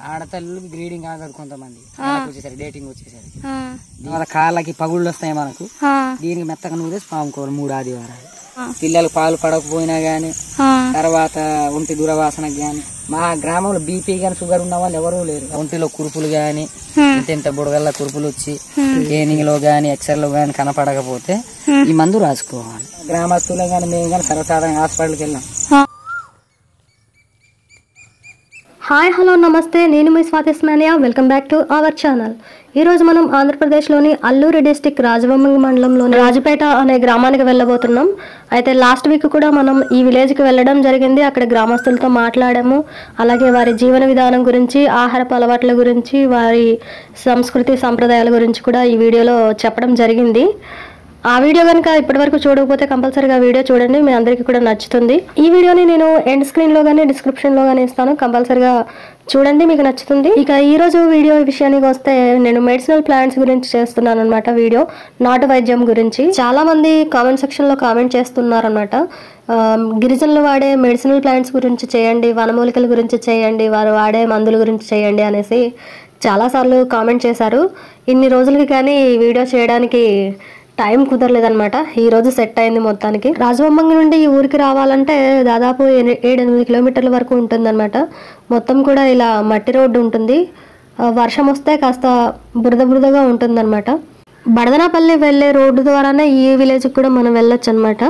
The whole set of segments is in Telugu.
ఆడతల్లుకి గ్రీడింగ్ ఆగదు కొంతమంది వాళ్ళకి వచ్చేసరికి డేటింగ్ వచ్చేసరికి వాళ్ళ కాళ్ళకి పగుళ్ళు వస్తాయి మనకు దీనికి మెత్తగా నూరేసి పాముకోవాలి మూడు ఆదివారాలు పిల్లలు పాలు పడకపోయినా గానీ తర్వాత ఒంటి దురవాసనకు గాని మా గ్రామంలో బీపీ గాని షుగర్ ఉన్న వాళ్ళు ఎవరూ లేరు ఒంటిలో కురుపులు గాని ఇంత ఇంత బుడగల్ల కురుపులు వచ్చి ట్రైనింగ్ లో గాని ఎక్సర్ లో గాని కనపడకపోతే ఈ మందు రాసుకోవాలి గ్రామస్తులు గాని మేము గాని సర్వసాధారణ హాస్పిటల్కి వెళ్ళాం హాయ్ హలో నమస్తే నేను మీ స్వాతి స్మానియా welcome back to our channel ఈ రోజు మనం ఆంధ్రప్రదేశ్లోని అల్లూరి డిస్టిక్ రాజవొమ్మంగి మండలంలోని రాజపేట అనే గ్రామానికి వెళ్ళబోతున్నాం అయితే లాస్ట్ వీక్ కూడా మనం ఈ విలేజ్కి వెళ్ళడం జరిగింది అక్కడ గ్రామస్తులతో మాట్లాడాము అలాగే వారి జీవన విధానం గురించి ఆహారపు అలవాట్ల గురించి వారి సంస్కృతి సంప్రదాయాల గురించి కూడా ఈ వీడియోలో చెప్పడం జరిగింది ఆ వీడియో కనుక ఇప్పటివరకు చూడకపోతే కంపల్సరీగా వీడియో చూడండి మీ అందరికీ కూడా నచ్చుతుంది ఈ వీడియోని నేను ఎండ్ స్క్రీన్ లో గానీ డిస్క్రిప్షన్ లో గానీ ఇస్తాను కంపల్సరీగా చూడండి మీకు నచ్చుతుంది ఇక ఈ రోజు వీడియో విషయానికి వస్తే నేను మెడిసినల్ ప్లాంట్స్ గురించి చేస్తున్నాను అనమాట వీడియో నాటు వైద్యం గురించి చాలా మంది కామెంట్ సెక్షన్ లో కామెంట్ చేస్తున్నారు అనమాట గిరిజనులు వాడే మెడిసినల్ ప్లాంట్స్ గురించి చేయండి వనమూలికల గురించి చేయండి వారు వాడే మందుల గురించి చేయండి అనేసి చాలాసార్లు కామెంట్ చేశారు ఇన్ని రోజులకి కానీ ఈ వీడియో చేయడానికి టైం కుదరలేదనమాట ఈ రోజు సెట్ అయింది మొత్తానికి రాజబొమ్మంగి నుండి ఈ ఊరికి రావాలంటే దాదాపు ఎని- ఏడెనిమిది కిలోమీటర్ల వరకు ఉంటుందన్నమాట మొత్తం కూడా ఇలా మట్టి రోడ్డు ఉంటుంది ఆ, వర్షం వస్తే కాస్త బురద బురదగా ఉంటుందన్నమాట బడదనాపల్లి వెళ్ళే రోడ్డు ద్వారానే ఈ విలేజ్కి కూడా మనం వెళ్ళొచ్చు అనమాట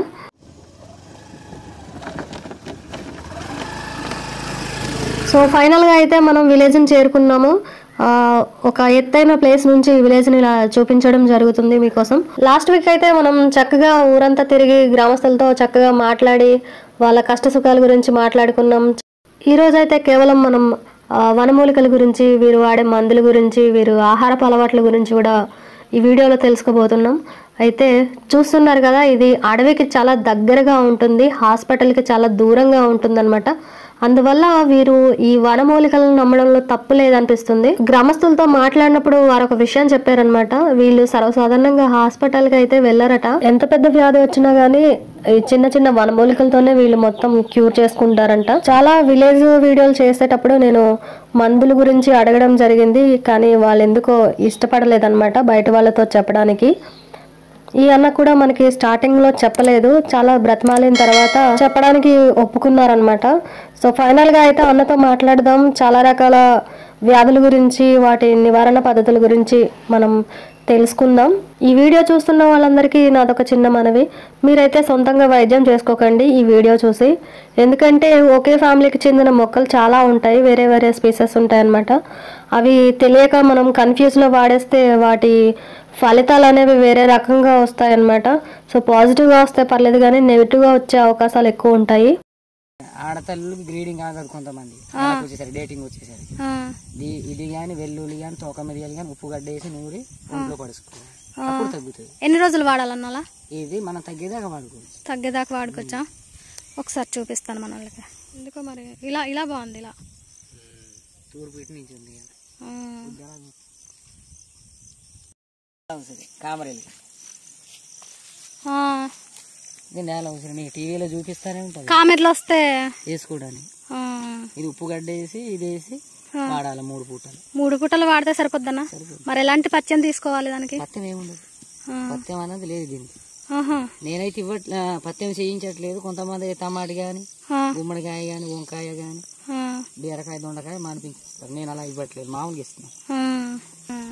సో ఫైనల్గా అయితే మనం విలేజ్ని చేరుకున్నాము ఆ, ఒక ఎత్తైన ప్లేస్ నుంచి ఈ విలేజ్ని ఇలా చూపించడం జరుగుతుంది మీకోసం లాస్ట్ వీక్ అయితే మనం చక్కగా ఊరంతా తిరిగి గ్రామస్తులతో చక్కగా మాట్లాడి వాళ్ళ కష్ట సుఖాల గురించి మాట్లాడుకున్నాం ఈ రోజు అయితే కేవలం మనం ఆ, వనమూలికల గురించి వీరు వాడే మందుల గురించి వీరు ఆహారపు అలవాట్ల గురించి కూడా ఈ వీడియోలో తెలుసుకోబోతున్నాం అయితే చూస్తున్నారు కదా ఇది అడవికి చాలా దగ్గరగా ఉంటుంది హాస్పిటల్కి చాలా దూరంగా ఉంటుందన్నమాట అందువల్ల వీరు ఈ వనమూలికలను నమ్మడంలో తప్పు లేదనిపిస్తుంది గ్రామస్తులతో మాట్లాడినప్పుడు వారు ఒక విషయం చెప్పారనమాట వీళ్ళు సర్వసాధారణంగా హాస్పిటల్కి అయితే వెళ్ళరట ఎంత పెద్ద వ్యాధి వచ్చినా గానీ ఈ చిన్న చిన్న వనమూలికలతోనే వీళ్ళు మొత్తం క్యూర్ చేసుకుంటారంట చాలా విలేజ్ వీడియోలు చేసేటప్పుడు నేను మందుల గురించి అడగడం జరిగింది కానీ వాళ్ళు ఎందుకో ఇష్టపడలేదన్నమాట బయట వాళ్ళతో చెప్పడానికి ఈ అన్న కూడా మనకి స్టార్టింగ్ లో చెప్పలేదు చాలా బ్రతిమాలిన తర్వాత చెప్పడానికి ఒప్పుకున్నారనమాట సో ఫైనల్ గా అయితే అన్నతో మాట్లాడదాం చాలా రకాల వ్యాధుల గురించి వాటి నివారణ పద్ధతుల గురించి మనం తెలుసుకుందాం ఈ వీడియో చూస్తున్న వాళ్ళందరికీ నాదొక చిన్న మనవి మీరైతే సొంతంగా వైద్యం చేసుకోకండి ఈ వీడియో చూసి ఎందుకంటే ఒకే ఫ్యామిలీకి చెందిన మొక్కలు చాలా ఉంటాయి వేరే వేరే స్పీసెస్ ఉంటాయి అన్నమాట అవి తెలియక మనం కన్ఫ్యూజ్లో వాడేస్తే వాటి ఫలితాలు అనేవి వేరే రకంగా వస్తాయి అన్నమాట సో పాజిటివ్గా వస్తే పర్లేదు కానీ నెగిటివ్గా వచ్చే అవకాశాలు ఎక్కువ ఉంటాయి ఆడతల్లుకి గ్రీడింగ్ ఆగదు కొంతమంది వాళ్ళకి వచ్చేసరికి డేటింగ్ వచ్చేసరికి ది- ఇది గాని వెల్లుల్లి గాని తోక మిరియాలు గాని ఉప్పు గడ్డ వేసి నూరి ఒంట్లో పడుచుకోవాలి అప్పుడు తగ్గుతుంది ఎన్ని రోజులు వాడాలన్నాలా ఇది మనం తగ్గేదాకా వాడుకోవచ్చు తగ్గేదాకా వాడుకోవచ్చా ఒకసారి చూపిస్తాను మన వాళ్ళకి ఎందుకో మరి ఇలా ఇలా బాగుంది ఇలా తూర్పు ఇటు నుంచి ఉంది కదా ఆ, ఉసిరి కామరేలు ఆ, ఇది నేల ఉసిరి నీకు టీవీలో చూపిస్తానే ఉంటుంది కామెర్లు వస్తే వేసుకోవడానికి ఆ, ఇది ఉప్పు గడ్డ వేసి ఇది వేసి వాడాలి మూడు పూటలు మూడు పూటలు వాడితే సరిపోద్దన్నా మరి ఎలాంటి పచ్చని తీసుకోవాలి దానికి పత్యం ఏముండదు ఆ, పత్యం అనేది లేదు దీనికి ఆహా, నేనైతే ఇవ్వట్లే పత్యం చేయించట్లేదు కొంతమంది టమాటి గాని ఆ, గుమ్మడికాయ గాని వంకాయ గాని ఆ, బీరకాయ దొండకాయ మానిపించేస్తారు నేను అలా ఇవ్వట్లేదు మామూలుగా ఇస్తున్నాను ఆ, ఆ.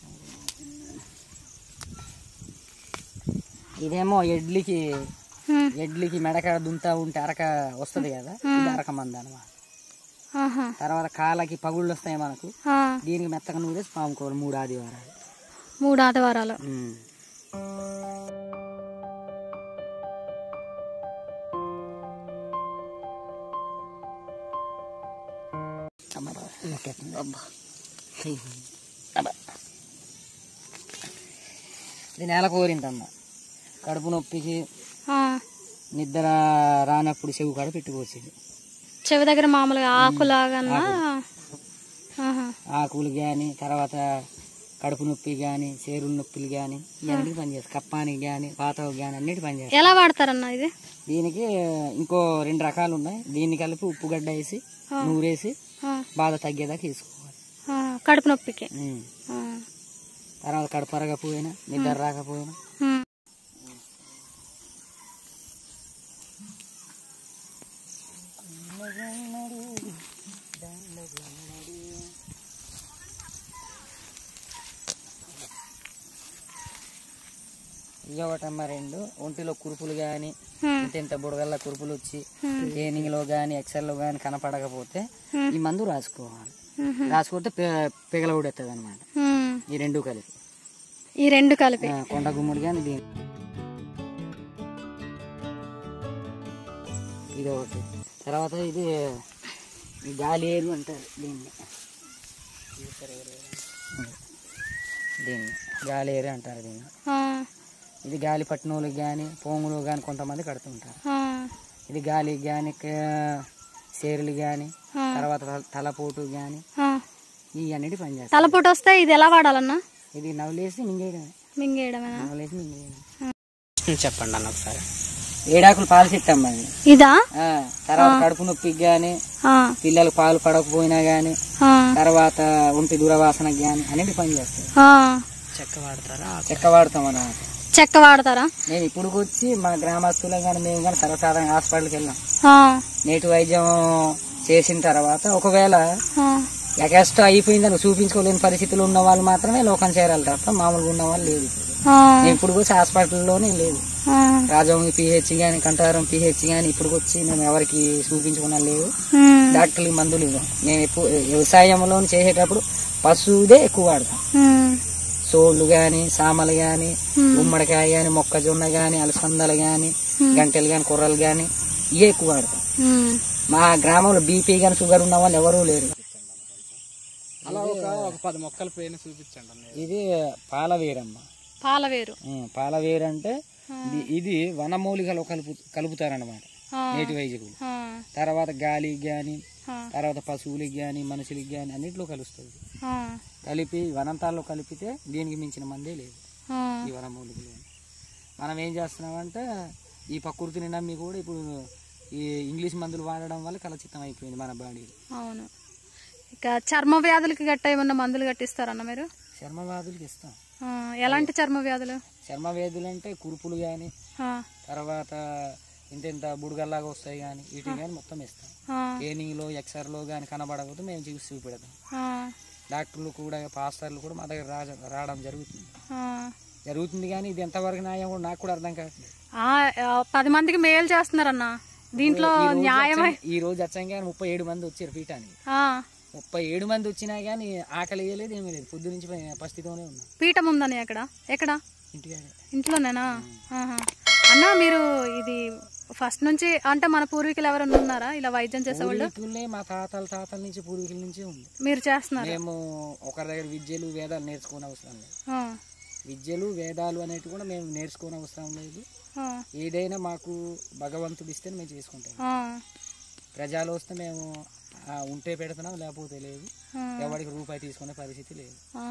ఇదేమో ఎడ్లికి ఉమ్, ఎడ్లికి మెడక దుంతా ఉంటే అరక వస్తది కదా ఇది అరక మంది అనమాట ఆహా, తర్వాత కాళ్ళకి పగుళ్ళు వస్తాయి మనకు ఆ, దీనికి మెత్తగా నూరేసి పాముకోవాలి మూడు ఆదివారాలు మూడు ఆదివారాలు ఉమ్. అమ్మ బాబా, నాకెత్తుంది. అబ్బా. అబ్బా. ఇది నేల కోరిందమ్మ కడుపు నొప్పికి ఆ, నిద్ర రానప్పుడు చెవు కాడ పెట్టుకోవచ్చు చెవి దగ్గర మామూలుగా ఆకులాగన్నా ఆహా, ఆకులు కానీ తర్వాత కడుపు నొప్పి కానీ చేరుల నొప్పులు కానీ ఇవన్నీ పనిచేస్తాయి కప్పానికి కానీ పాతకు కానీ అన్నిటి పనిచేస్తాయి ఎలా వాడతారన్నా ఇది దీనికి ఇంకో రెండు రకాలు ఉన్నాయి దీన్ని కలిపి ఉప్పు గడ్డ వేసి నూరేసి ఆ, బాధ తగ్గేదాకా తీసుకోవాలి కడుపు నొప్పికి ఉమ్. ఆ. తర్వాత కడుపు అరగపోయినా నిద్ర రాకపోయినా ఉమ్. ఇక ఒకటమ్మ రెండు ఒంటిలో కురుపులు కానీ ఉమ్. ఇంత ఇంత బుడగల్ల కురుపులు వచ్చి ట్రైనింగ్ లో గానీ ఎక్సెల్ లో గానీ కనపడకపోతే ఈ మందు రాసుకోవాలి ఉహు. రాసుకుంటే పె- పిగలబడేస్తుంది అనమాట ఉమ్. ఈ రెండు కలిపి ఈ రెండు కలిపి ఆ, కొండ గుమ్మడి కానీ దీని ఇది ఒకటి తర్వాత ఇది ఈ గాలి ఏరు అంటారు దీన్ని దీన్ని గాలి ఏరు అంటారు దీన్ని ఆ. ఇది గాలి పట్టినోళ్ళకి కానీ పోంగులు కానీ కొంతమంది కడుతుంటారు ఆ. ఇది గాలికి కానీ సేరులు కానీ ఆ. తర్వాత తల- తలపోటు కానీ ఆ. ఈ అన్నిటి పనిచేస్తాయి తలపోటు వస్తే ఇది ఎలా వాడాలన్నా ఇది నవ్వులేసి మింగేయడమే మింగేయడమేనా నవ్వులేసి మింగేయడం చెప్పండి అన్న ఒకసారి ఏడాకులు పాలు చెట్టం అది ఇదా ఆ, తర్వాత కడుపు నొప్పికి కానీ ఆ. పిల్లలకు పాలు పడకపోయినా కానీ ఆ. తర్వాత ఒంటి దురవాసనకి కానీ అన్నిటి పని చేస్తాయి ఆ. చెక్క వాడతారా చెక్క వాడతాం అన్నమాట చెక్క వాడతారా నేను ఇప్పుడు వచ్చి మా గ్రామస్తులం కానీ మేము కానీ సర్వసాధారణ హాస్పిటల్కి వెళ్ళాం ఆ. నేటి వైద్యం చేసిన తర్వాత ఒకవేళ ఆ. ఎగస్ట్ అయిపోయిందని చూపించుకోలేని పరిస్థితులు ఉన్న వాళ్ళు మాత్రమే లోకం చేరాలి తప్ప మామూలుగా ఉన్న వాళ్ళు లేదు ఇప్పుడు. ఆ. నేను ఇప్పుడు వచ్చి హాస్పిటల్లోనే లేదు ఆ. రాజవంగి పిహెచ్ కానీ కంటారం పిహెచ్ కానీ ఇప్పుడు వచ్చి మేము ఎవరికి చూపించుకున్నా లేదు ఉమ్. డాక్టర్లు మందులు ఇవ్వం మేము ఎప్పుడు వ్యవసాయంలో చేసేటప్పుడు పశువుదే ఎక్కువ వాడతాం ఉమ్. సోళ్ళు గాని సామలు గాని గుమ్మడికాయ గాని మొక్కజొన్న గాని అలసందలు గాని గంటెలు గాని కుర్రలు గాని ఇవే ఎక్కువ వాడతాం ఉమ్. మా గ్రామంలో బీపీ గాని షుగర్ ఉన్న వాళ్ళు ఎవరూ లేరు అలా ఒక ఒక పది మొక్కల పేరుని చూపించండి అన్న ఇది పాలవేరమ్మ పాలవేరు ఉం, పాలవేరు అంటే ఇది- ఇది వనమూలికలు కలుపు కలుపుతారన్నమాట ఆ. నేటి వైద్యులు ఆ. తర్వాత గాలికి గాని ఆ. తర్వాత పశువులకి గాని మనుషులకి గాని అన్నిట్లో కలుస్తుంది ఆ. కలిపి వనంతాల్లో కలిపితే దీనికి మించిన మందే లేదు ఆ. ఈ వనమూలికలు మనం ఏం చేస్తున్నామంటే ఈ ప్రకృతిని నమ్మి కూడా ఇప్పుడు ఈ ఇంగ్లీష్ మందులు వాడడం వల్ల కలచిత్తం అయిపోయింది మన బాడీ అవును ఇక చర్మ వ్యాధులకి గట్ట ఏమన్నా మందులు కట్టిస్తారన్న మీరు చర్మ వ్యాధులకి ఇస్తాం ఆ. ఎలాంటి చర్మ వ్యాధులు చర్మ వ్యాధులు అంటే కురుపులు కానీ ఆ. తర్వాత ఇంత ఇంత బుడగల్లాగా వస్తాయి కానీ వీటికి కానీ మొత్తం ఇస్తాం ఆ. ట్రైనింగ్లో ఎక్స్ఆర్లో కానీ కనబడకపోతే మేము చూసి చూపెడతాం ఆ. డాక్టర్లు కూడా పాస్టర్లు కూడా మా దగ్గర రాజ రావడం జరుగుతుంది ఆ. జరుగుతుంది కానీ ఇది ఎంతవరకు న్యాయం కూడా నాకు కూడా అర్థం కావట్లేదు ఆ, ఆ, పది మందికి మేలు చేస్తున్నారన్న దీంట్లో ఈ రోజు న్యాయమై వచ్చాం- ఈ రోజు వచ్చాం కానీ ముప్పై ఏడు మంది వచ్చారు పీఠానికి ఆ. ముప్పై ఏడు మంది వచ్చినా కానీ ఆకలి వేయలేదు ఏమీ లేదు పొద్దు నుంచి పై- పరిస్థితిలోనే ఉన్నాం పీఠం ఉందని ఎక్కడ ఎక్కడ ఇంటికాడే ఇంట్లోనేనా ఆహా. అన్న మీరు ఇది ఫస్ట్ నుంచి అంటే మన పూర్వీకులు ఎవరైనా ఉన్నారా ఇలా వైద్యం చేసేవాళ్ళు పూర్వీకులే మా తాతల తాతల నుంచి పూర్వీకుల నుంచి ఉంది మీరు చేస్తున్నారు మేము ఒకరి దగ్గర విద్యలు వేదాలు నేర్చుకోని అవసరం లేదు ఆ. విద్యలు వేదాలు అనేవి కూడా మేము నేర్చుకోని అవసరం లేదు ఆ. ఏదైనా మాకు భగవంతుడు ఇస్తే మేము చేసుకుంటాం ఆ. ప్రజలు వస్తే మేము ఆ, ఉంటే పెడుతున్నాం లేకపోతే లేదు ఆ. ఎవరికి రూపాయి తీసుకునే పరిస్థితి లేదు ఆ.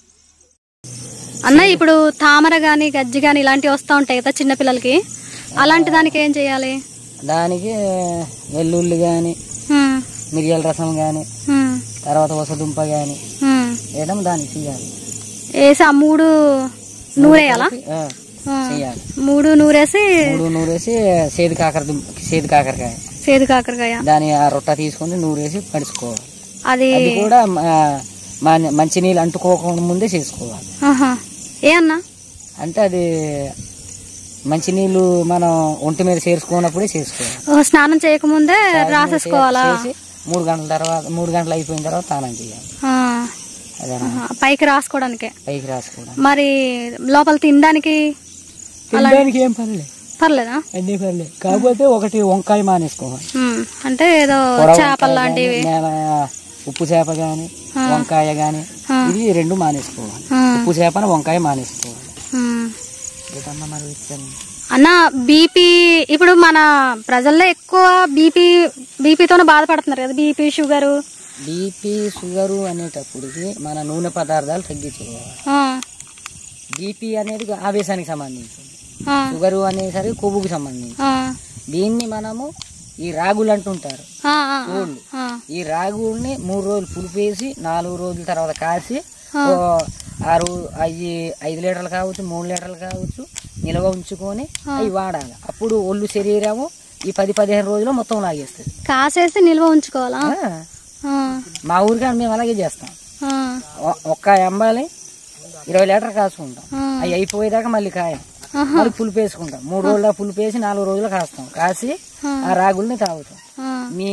అన్న ఇప్పుడు తామర గాని గజ్జి గాని ఇలాంటివి వస్తూ ఉంటాయి కదా చిన్నపిల్లలకి అలాంటి దానికి ఏం చేయాలి దానికి వెల్లుల్లి కానీ ఉమ్, మిరియాల రసం కానీ ఉమ్, తర్వాత వసదుంప కానీ ఉమ్. వేయడం దానికి చేయాలి వేసి ఆ మూడు నూరేయాలా ఆ, ఆ. చేయాలి మూడు నూరేసి మూడు నూరేసి సేదు కాకర దుంప సేదు కాకరకాయ సేదు కాకరకాయ దాని ఆ రొట్ట తీసుకొని నూరేసి పడుచుకోవాలి అది అది కూడా మ- మన- మంచినీళ్ళు అంటుకోకుండా ముందే చేసుకోవాలి ఆహా. ఏ అన్నా అంటే అది మంచినీళ్ళు మనం ఒంటి మీద చేర్చుకున్నప్పుడే చేసుకోవాలి ఓ, స్నానం చేయకముందే రాసేసుకోవాలా చేసి మూడు గంటల తర్వాత మూడు గంటలు అయిపోయిన తర్వాత స్నానం చేయాలి ఆ. అదే ఆహా. పైకి రాసుకోవడానికే పైకి రాసుకోవడం మరి లోపల తినడానికి తినడానికి ఏం పర్లేదు పర్లేదా అన్ని పర్లేదు కాకపోతే ఒకటి వంకాయ మానేసుకోవాలి ఉమ్, అంటే ఏదో పొడవ చేపలు వంకాయ లాంటివి గాని, నేల- ఉప్పు చేప గాని వంకాయ గాని ఆ. ఇది రెండు మానేసుకోవాలి ఆ. ఉప్పు చేపన వంకాయ మానేసుకోవాలి ఉమ్. ఏదన్నా మరి ఇచ్చాను అన్న బీపీ ఇప్పుడు మన ప్రజల్లో ఎక్కువ బీపీ బీపీతోనే బాధపడుతున్నారు కదా బీపీ షుగరు బీపీ షుగరు అనేటప్పటికి మన నూనె పదార్థాలు తగ్గించుకోవాలి ఆ, బీపీ అనేది ఆవేశానికి సంబంధించింది ఆ, షుగరు అనేసరికి కొవ్వుకు సంబంధించి ఆ, దీన్ని మనము ఈ రాగులు అంటుంటారు ఆ, ఆ, కోళ్ళు ఆ. ఈ రాగుల్ని మూడు రోజులు పులిపేసి నాలుగు రోజుల తర్వాత కాసి ఓ ఆరు అవి ఐదు లీటర్లు కావచ్చు మూడు లీటర్లు కావచ్చు నిల్వ ఉంచుకొని అవి వాడాలి అప్పుడు ఒళ్ళు శరీరము ఈ పది పదిహేను రోజులు మొత్తం లాగేస్తుంది కాసేసి నిల్వ ఉంచుకోవాలా ఆ, ఆ, మా ఊరికాడ మేము అలాగే చేస్తాం ఆ, ఒ- ఒక్క ఎంబాలి ఇరవై లీటర్ కాసుకుంటాం ఆ. అవి అయిపోయేదాకా మళ్ళీ కాయం ఆహా. మళ్ళీ పులుపు వేసుకుంటాం మూడు రోజుల పులుపు వేసి నాలుగు రోజులు కాస్తాం కాసి ఆ రాగుల్ని తాగుతాం ఆ, మీ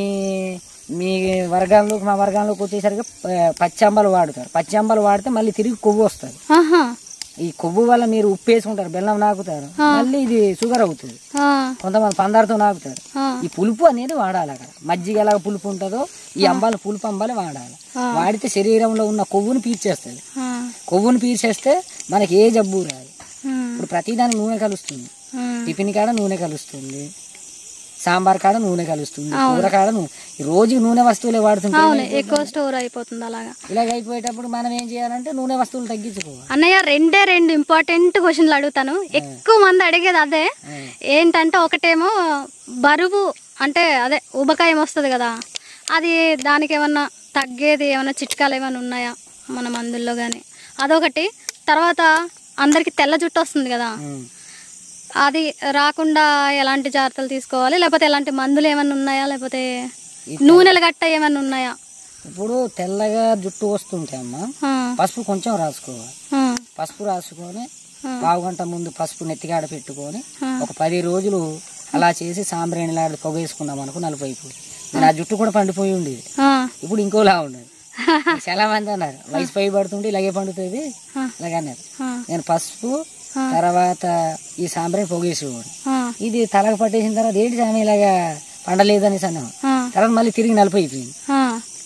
మీ వర్గాల్లోకి మా వర్గాల్లోకి వచ్చేసరికి ప- పచ్చి అంబలు వాడుతారు పచ్చి అంబలు వాడితే మళ్ళీ తిరిగి కొవ్వు వస్తుంది ఆహా. ఈ కొవ్వు వల్ల మీరు ఉప్పు వేసుకుంటారు బెల్లం నాకుతారు మళ్ళీ ఇది షుగర్ అవుతుంది ఆ, కొంతమంది పందారుతో నాకుతారు ఆ. ఈ పులుపు అనేది వాడాలి అక్కడ మజ్జిగ ఎలాగ పులుపు ఉంటుందో ఈ అంబాలు పులుపు అంబాలి వాడాలి వాడితే శరీరంలో ఉన్న కొవ్వుని పీల్చేస్తుంది ఆ, కొవ్వుని పీల్చేస్తే మనకి ఏ జబ్బు రాదు ఆ, ఇప్పుడు ప్రతిదానికి నూనె కలుస్తుంది ఆ. టిఫిన్ కాడ నూనె కలుస్తుంది సాంబార్ కాడ నూనె కలుస్తుంది కూర కాడ నూనె ఈ రోజు నూనె వస్తువులే వాడుతుంటాం అవును ఎక్కువ స్టోర్ అయిపోతుంది అలాగా ఇలాగ అయిపోయేటప్పుడు మనం ఏం చేయాలంటే నూనె వస్తువులు తగ్గించుకోవాలి అన్నయ్య రెండే రెండు ఇంపార్టెంట్ క్వశ్చన్లు అడుగుతాను ఎక్కువ మంది అడిగేది అదే ఏంటంటే ఒకటేమో బరువు అంటే అదే ఉబకాయం వస్తుంది కదా అది దానికి ఏమన్నా తగ్గేది ఏమన్నా చిట్కాలు ఏమైనా ఉన్నాయా మన మందుల్లో కానీ అదొకటి తర్వాత అందరికి తెల్ల జుట్టు వస్తుంది కదా ఉం. అది రాకుండా ఎలాంటి జాగ్రత్తలు తీసుకోవాలి లేకపోతే ఎలాంటి మందులు ఏమైనా ఉన్నాయా లేకపోతే నూనెలు గట్ట ఏమైనా ఉన్నాయా ఇప్పుడు తెల్లగా జుట్టు వస్తుంటే అమ్మ ఆ, పసుపు కొంచెం రాసుకోవాలి ఆ, పసుపు రాసుకొని ఆ. పావు గంట ముందు పసుపు నెత్తికాడ పెట్టుకొని ఒక పది రోజులు అలా చేసి సాంబ్రేణిలాడు పొగ వేసుకున్నాం అనుకో నలుపు అయిపోయి నేను ఆ జుట్టు కూడా పండిపోయి ఉండేది ఆ, ఇప్పుడు ఇంకోలా ఉండదు చాలా మంది అన్నారు వయసు పై పడుతుంటే ఇలాగే పండుతుంది ఇలాగే అన్నారు ఆ, నేను పసుపు తర్వాత ఈ సాంబ్రాణి పొగేసేవాడు ఆ, ఇది తలకు పట్టేసిన తర్వాత ఏంటి సామి ఇలాగా పండలేదని అన్నాం ఆ, తర్వాత మళ్ళీ తిరిగి నలుపు అయిపోయింది ఆ,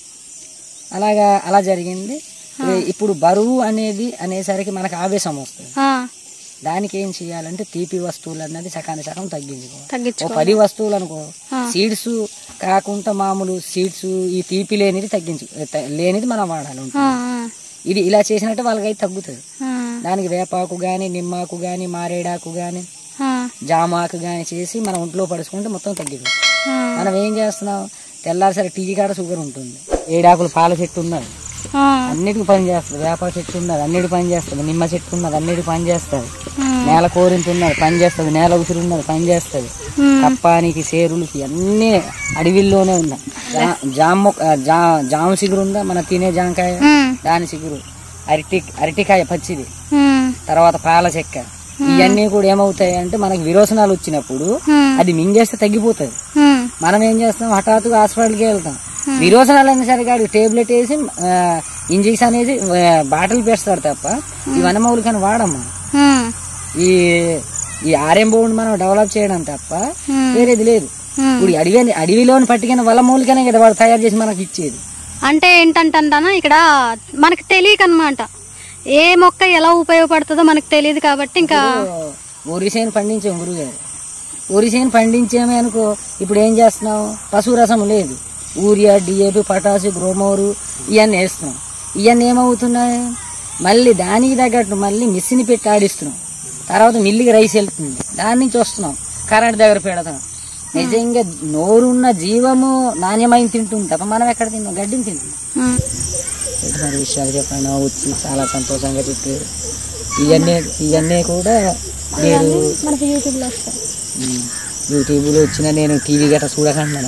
అలాగా అలా జరిగింది ఇప్పుడు బరువు అనేది అనేసరికి మనకు ఆవేశం వస్తుంది ఆ, దానికి ఏం చేయాలంటే తీపి వస్తువులు అన్నది సకాని సగం తగ్గించుకోవాలి ఓ తగ్గించుకో పది వస్తువులు అనుకో సీడ్స్ కాకుండా మామూలు సీడ్స్ ఈ తీపి లేనిది తగ్గించు త- లేనిది మనం వాడాలి ఉంటుంది. ఆ, ఇది ఇలా చేసినట్టు వాళ్ళకైతే తగ్గుతుంది ఆ, దానికి వేపాకు కానీ నిమ్మాకు కానీ మారేడాకు కానీ ఆ, జామాకు కానీ చేసి మనం ఒంట్లో పడుచుకుంటే మొత్తం తగ్గిపోతుంది ఆ, మనం ఏం చేస్తున్నాం తెల్లారిసరి టీ కాడ షుగర్ ఉంటుంది ఏడాకులు పాల చెట్టు ఉన్నది ఆ, అన్నిటికి పని చేస్తుంది వేప చెట్టు ఉన్నది అన్నిటి పని చేస్తుంది నిమ్మ చెట్టు ఉన్నది అన్నిటి పని చేస్తుంది ఆ, నేల కోరింత ఉన్నది పని చేస్తుంది నేల ఉసిరి ఉన్నది పని చేస్తుంది ఉమ్, కప్పానికి సేరులకి అన్ని అడవిల్లోనే ఉన్నాయి జా- జామ మొక్క- ఆ, జా జామ సిగురు ఉందా మన తినే జామకాయ ఉమ్, దాని సిగురు అరటి అరటికాయ పచ్చిది ఉమ్, తర్వాత పాల చెక్క ఇవన్నీ కూడా ఏమవుతాయి అంటే మనకి విరోచనాలు వచ్చినప్పుడు ఉమ్, అది మింగేస్తే తగ్గిపోతుంది ఉమ్, మనం ఏం చేస్తాం హఠాత్తుగా హాస్పిటల్కి వెళ్తాం విరోచనాలు అనేసరికి ఆడికి టేబ్లెట్ వేసి ఇంజెక్షన్ వేసి ఆ, బాటిల్ పెడతారు తప్ప ఈ వనమౌలికని వాడమ్మా ఉమ్, ఈ ఈ ఆర్ఎం బోర్డు మనం డెవలప్ చేయడం తప్ప Hmm. వేరేది లేదు Hmm. ఇప్పుడు ఈ అడవి అడవిలోని పట్టుకున్న వల్ల మూలికనే కదా వాడు తయారు చేసి మనకి ఇచ్చేది అంటే ఏంటంటానా ఇక్కడ మనకు తెలియక అనమాట ఏ మొక్క ఎలా ఉపయోగపడుతుందో మనకు తెలియదు కాబట్టి ఇంకా వరిసేను పండించాం గురువు గారు వరిసేను పండించామే అనుకో ఇప్పుడు ఏం చేస్తున్నాం పశువు రసం లేదు యూరియా డిఏపి పటాసు గ్రోమోరు ఇవన్నీ వేస్తున్నాం ఇవన్నీ ఏమవుతున్నాయి మళ్ళీ దానికి తగ్గట్టు మళ్ళీ మిస్సిని పెట్టి ఆడిస్తున్నాం తర్వాత మిల్లికి రైస్ వెళ్తుంది దాని నుంచి వస్తున్నాం కరెంట్ దగ్గర పెడతాం నిజంగా నోరున్న జీవము నాణ్యమైన తింటుంది తప్ప మనం ఎక్కడ తిన్నాం గడ్డిని తింటున్నాం ఉమ్, మరి విషయాలు చెప్పండి వచ్చి చాలా సంతోషంగా చెప్పారు ఇవన్నీ ఇవన్నీ కూడా నేను మనకి యూట్యూబ్ లో వస్తాయి ఉమ్, యూట్యూబ్లో వచ్చిన నేను టీవీ గట్రా చూడకంటున్నాను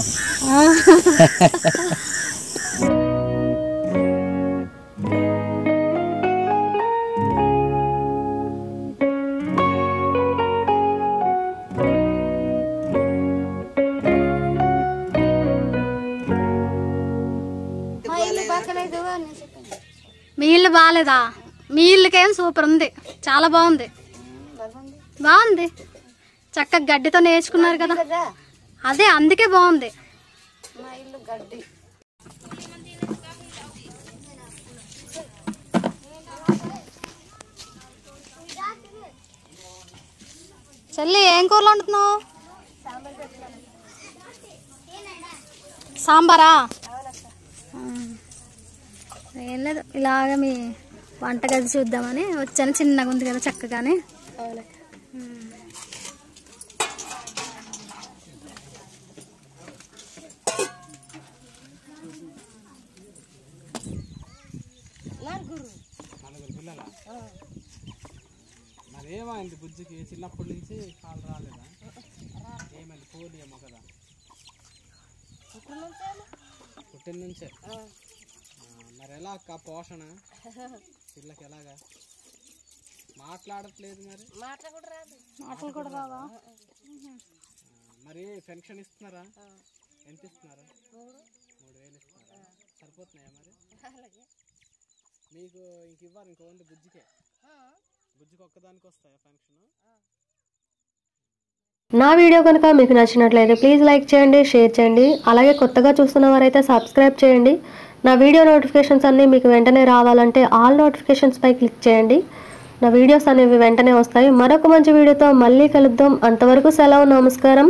మీ ఇల్లు బాగాలేదా మీ ఇల్లుకేం సూపర్ ఉంది చాలా బాగుంది బాగుంది చక్కగా గడ్డితో నేర్చుకున్నారు కదా అదే అందుకే బాగుంది చెల్లి ఏం కూరలు వండుతున్నావు సాంబారా ఉమ్. ఏం లేదు ఇలాగ మీ వంటగది చూద్దామని వచ్చాను చిన్నగా ఉంది కదా చక్కగానే ఉమ్. మరి ఏమైంది బుజ్జికి చిన్నప్పటి నుంచి కాలు రాలేదా ఏమైంది పోలి ఏమో కదా పుట్టిన నుంచే ఆ, మరి ఎలా అక్క పోషణ పిల్లకి ఎలాగా మాట్లాడట్లేదు మరి మాటలు కూడా రావా ఆ, మరి పెన్షన్ ఇస్తున్నారా ఎంత ఇస్తున్నారా మూడు వేలు ఇస్తున్నారా సరిపోతున్నాయా మరి మీకు ఇంక ఇవ్వరు ఇంక ఓన్లీ బుజ్జికే బుజ్జికి ఒక్కదానికి వస్తాయా పెన్షన్ నా వీడియో కనుక మీకు నచ్చినట్లయితే ప్లీజ్ లైక్ చేయండి షేర్ చేయండి అలాగే కొత్తగా చూస్తున్న వారైతే సబ్స్క్రైబ్ చేయండి నా వీడియో నోటిఫికేషన్స్ అన్నీ మీకు వెంటనే రావాలంటే ఆల్ నోటిఫికేషన్స్ పై క్లిక్ చేయండి నా వీడియోస్ అనేవి వెంటనే వస్తాయి మరొక మంచి వీడియోతో మళ్ళీ కలుద్దాం అంతవరకు సెలవు నమస్కారం